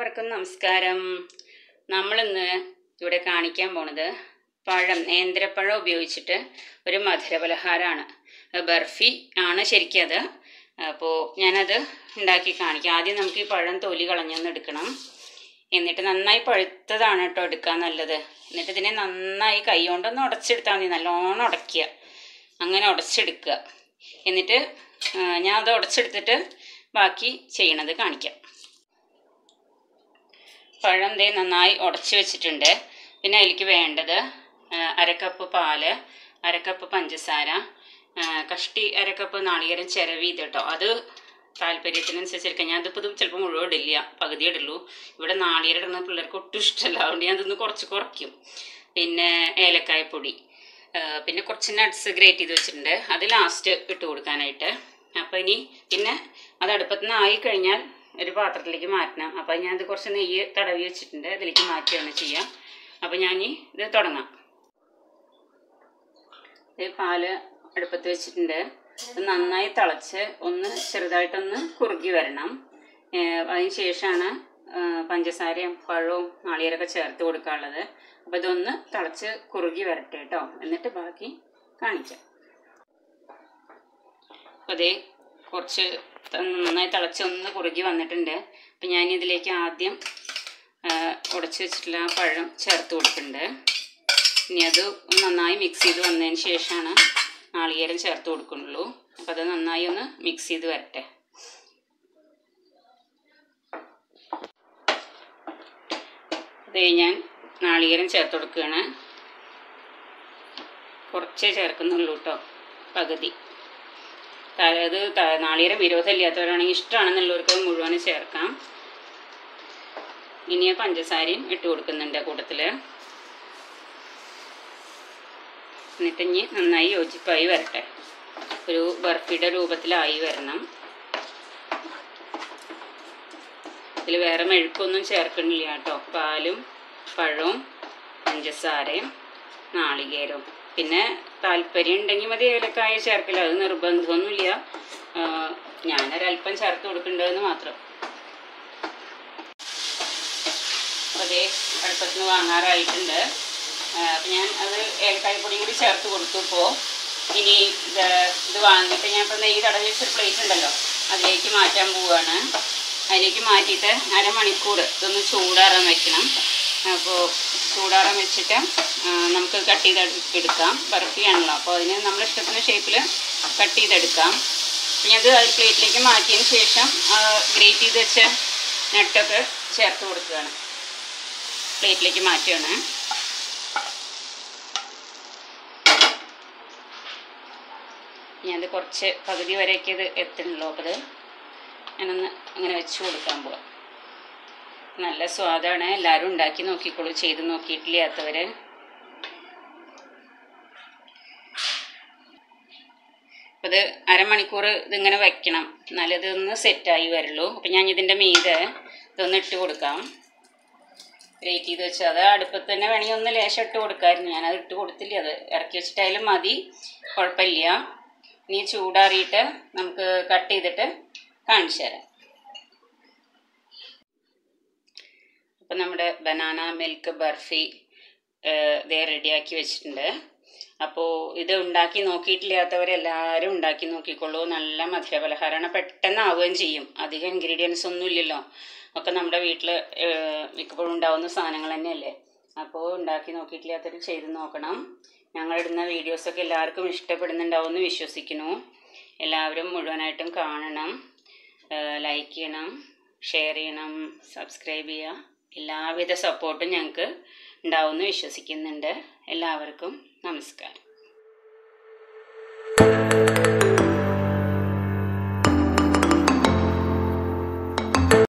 എല്ലാവർക്കും നമസ്കാരം നമ്മളിന്ന് ഇവിടെ കാണിക്കാൻ പോണത് പഴം നേന്ത്രപ്പഴം ഉപയോഗിച്ചിട്ട് ഒരു മധുരപലഹാരമാണ് ബർഫി ആണ് ശരിക്കും അത് അപ്പോൾ ഞാനത് ഉണ്ടാക്കി കാണിക്കാം ആദ്യം നമുക്ക് ഈ പഴം തൊലി കളഞ്ഞൊന്ന് എടുക്കണം എന്നിട്ട് നന്നായി പഴുത്തതാണ് കേട്ടോ എടുക്കാൻ നല്ലത് എന്നിട്ട് ഇതിനെ നന്നായി കൈ കൊണ്ടൊന്ന് ഉടച്ചെടുത്താൽ മതി നല്ലോണം ഉടയ്ക്കുക അങ്ങനെ ഉടച്ചെടുക്കുക എന്നിട്ട് ആ, ഞാൻ അത് ഉടച്ചെടുത്തിട്ട് ബാക്കി ചെയ്യണത് കാണിക്കാം പഴം ദേ നന്നായി ഉടച്ച് വെച്ചിട്ടുണ്ട് പിന്നെ അതിലേക്ക് വേണ്ടത് ആ, അരക്കപ്പ് പാല് അരക്കപ്പ് പഞ്ചസാര ആ, കഷ്ടി അരക്കപ്പ് നാളികേരം ചിരവി ഇത് കേട്ടോ അത് താല്പര്യത്തിനനുസരിച്ചിരിക്കാം ഞാൻ ഇതിപ്പോൾ ഇത് ചിലപ്പോൾ മുഴുവൻ ഇടില്ല പകുതി ഇടുള്ളൂ ഇവിടെ നാളികേരം ഇടുന്ന പിള്ളേർക്ക് ഒട്ടും ഇഷ്ടമല്ല അതുകൊണ്ട് ഞാൻ ഇതൊന്ന് കുറച്ച് കുറയ്ക്കും പിന്നെ ഏലക്കായപ്പൊടി ആ, പിന്നെ കുറച്ച് നട്ട്സ് ഗ്രേറ്റ് ചെയ്ത് വെച്ചിട്ടുണ്ട് അത് ലാസ്റ്റ് ഇട്ട് കൊടുക്കാനായിട്ട് അപ്പോൾ ഇനി പിന്നെ അത് അടുപ്പത്ത് നിന്ന് ആയി കഴിഞ്ഞാൽ ഒരു പാത്രത്തിലേക്ക് മാറ്റണം അപ്പോൾ ഞാനത് കുറച്ച് നെയ്യ് തടവി വെച്ചിട്ടുണ്ട് അതിലേക്ക് മാറ്റുകയാണ് ചെയ്യുക അപ്പോൾ ഞാൻ ഇനി ഇത് തുടങ്ങാം ഇത് പാല് അടുപ്പത്ത് വെച്ചിട്ടുണ്ട് ഇത് നന്നായി തിളച്ച് ഒന്ന് ചെറുതായിട്ടൊന്ന് കുറുകി വരണം ഏഹ് അതിന് ശേഷമാണ് പഞ്ചസാരയും പഴവും നാളികേരമൊക്കെ ചേർത്ത് കൊടുക്കാനുള്ളത് അപ്പോൾ ഇതൊന്ന് തിളച്ച് കുറുകി വരട്ടെ കേട്ടോ എന്നിട്ട് ബാക്കി കാണിക്കാം അപ്പോൾ അതേ കുറച്ച് ത- നന്നായി തിളച്ച് ഒന്ന് കുറുകി വന്നിട്ടുണ്ട് അപ്പം ഞാൻ ഇതിലേക്ക് ആദ്യം ഉടച്ച് വെച്ചിട്ടുള്ള ആ പഴം ചേർത്ത് കൊടുക്കുന്നുണ്ട് ഇനി അത് ഒന്ന് നന്നായി മിക്സ് ചെയ്ത് വന്നതിന് ശേഷമാണ് നാളികേരം ചേർത്ത് കൊടുക്കുന്നുള്ളൂ അപ്പോൾ അത് നന്നായി ഒന്ന് മിക്സ് ചെയ്ത് വരട്ടെ അത് ഞാൻ നാളികേരം ചേർത്ത് കൊടുക്കുകയാണ് കുറച്ചേ ചേർക്കുന്നുള്ളൂ കേട്ടോ പകുതി അതായത് ത- നാളികേരം വിരോധമില്ലാത്തവരാണെങ്കിൽ ഇഷ്ടമാണെന്നുള്ളവർക്ക് അത് മുഴുവൻ ചേർക്കാം ഇനി ആ പഞ്ചസാരയും ഇട്ട് കൊടുക്കുന്നുണ്ട് കൂട്ടത്തിൽ എന്നിട്ട് ഇനി നന്നായി യോജിപ്പായി വരട്ടെ ഒരു ബർഫിയുടെ രൂപത്തിലായി വരണം ഇതിൽ വേറെ മെഴുക്കൊന്നും ചേർക്കണില്ല കേട്ടോ പാലും പഴവും പഞ്ചസാരയും നാളികേരവും പിന്നെ താല്പര്യം ഉണ്ടെങ്കിൽ മതി ഏലക്കായ ചേർക്കില്ല അത് നിർബന്ധമൊന്നുമില്ല ആ, ഞാനൊരല്പം ചേർത്ത് കൊടുക്കേണ്ടതെന്ന് മാത്രം അപ്പോൾ അതേ അടുപ്പത്തുനിന്ന് വാങ്ങാറായിട്ടുണ്ട് അപ്പം ഞാൻ അത് ഏലക്കായപ്പൊടിയും കൂടി ചേർത്ത് കൊടുത്തു ഇപ്പോൾ ഇനി ഇത് ഇത് വാങ്ങിയിട്ട് ഞാൻ ഇപ്പോൾ നെയ്യ് തടവി വെച്ചൊരു പ്ലേറ്റ് ഉണ്ടല്ലോ അതിലേക്ക് മാറ്റാൻ പോവുകയാണ് അതിലേക്ക് മാറ്റിയിട്ട് അരമണിക്കൂർ ഇതൊന്ന് ചൂടാറാൻ വെക്കണം അപ്പോൾ ചൂടാറാൻ വെച്ചിട്ട് ആ, നമുക്ക് കട്ട് ചെയ്ത് എടുക്കാം ബർഫിയാണല്ലോ അപ്പോൾ അതിന് നമ്മുടെ ഇഷ്ടത്തിന് ഷേപ്പിൽ കട്ട് ചെയ്തെടുക്കാം പിന്നെ അത് അത് പ്ലേറ്റിലേക്ക് മാറ്റിയതിന് ശേഷം ഗ്രേറ്റ് ചെയ്ത് വെച്ച നട്ടൊക്കെ ചേർത്ത് കൊടുക്കുകയാണ് പ്ലേറ്റിലേക്ക് മാറ്റുകയാണ് ഞാനത് കുറച്ച് പകുതി വരെയൊക്കെ ഇത് എത്തുന്നുള്ളൂ അപ്പോൾ അത് ഞാനൊന്ന് അങ്ങനെ വെച്ച് കൊടുക്കാൻ പോവാം നല്ല സ്വാദാണ് എല്ലാവരും ഉണ്ടാക്കി നോക്കിക്കോളൂ ചെയ്ത് നോക്കിയിട്ടില്ലാത്തവർ അപ്പോൾ ഇത് അരമണിക്കൂർ ഇതിങ്ങനെ വെക്കണം എന്നാലേ ഇതൊന്ന് സെറ്റായി വരുള്ളൂ അപ്പം ഞാൻ ഇതിൻ്റെ മീതെ ഇതൊന്ന് ഇട്ട് കൊടുക്കാം ഗ്രേറ്റ് ചെയ്ത് വെച്ച് അത് അടുപ്പത്ത് തന്നെ വേണമെങ്കിൽ ഒന്ന് ലേശം ഇട്ട് കൊടുക്കാമായിരുന്നു ഞാനത് ഇട്ട് കൊടുത്തില്ല അത് ഇറക്കി വെച്ചിട്ടായാലും മതി കുഴപ്പമില്ല ഇനി ചൂടാറിയിട്ട് നമുക്ക് കട്ട് ചെയ്തിട്ട് കാണിച്ചു തരാം അപ്പം നമ്മുടെ ബനാന മിൽക്ക് ബർഫി ഇതേ റെഡിയാക്കി വെച്ചിട്ടുണ്ട് അപ്പോൾ ഇത് ഉണ്ടാക്കി നോക്കിയിട്ടില്ലാത്തവരെല്ലാവരും ഉണ്ടാക്കി നോക്കിക്കോളൂ നല്ല മധുരപലഹാരമാണ് പെട്ടെന്ന് ആവുകയും ചെയ്യും അധികം ഇൻഗ്രീഡിയൻസ് ഒന്നും ഇല്ലല്ലോ ഒക്കെ നമ്മുടെ വീട്ടിൽ മിക്കപ്പോഴും ഉണ്ടാവുന്ന സാധനങ്ങൾ തന്നെയല്ലേ അപ്പോൾ ഉണ്ടാക്കി നോക്കിയിട്ടില്ലാത്തവർ ചെയ്ത് നോക്കണം ഞങ്ങളിടുന്ന വീഡിയോസൊക്കെ എല്ലാവർക്കും ഇഷ്ടപ്പെടുന്നുണ്ടാവുമെന്ന് വിശ്വസിക്കുന്നു എല്ലാവരും മുഴുവനായിട്ടും കാണണം ലൈക്ക് ചെയ്യണം ഷെയർ ചെയ്യണം സബ്സ്ക്രൈബ് ചെയ്യുക എല്ലാവിധ സപ്പോർട്ടും ഞങ്ങൾക്ക് ഉണ്ടാവുമെന്ന് വിശ്വസിക്കുന്നുണ്ട് എല്ലാവർക്കും നമസ്കാരം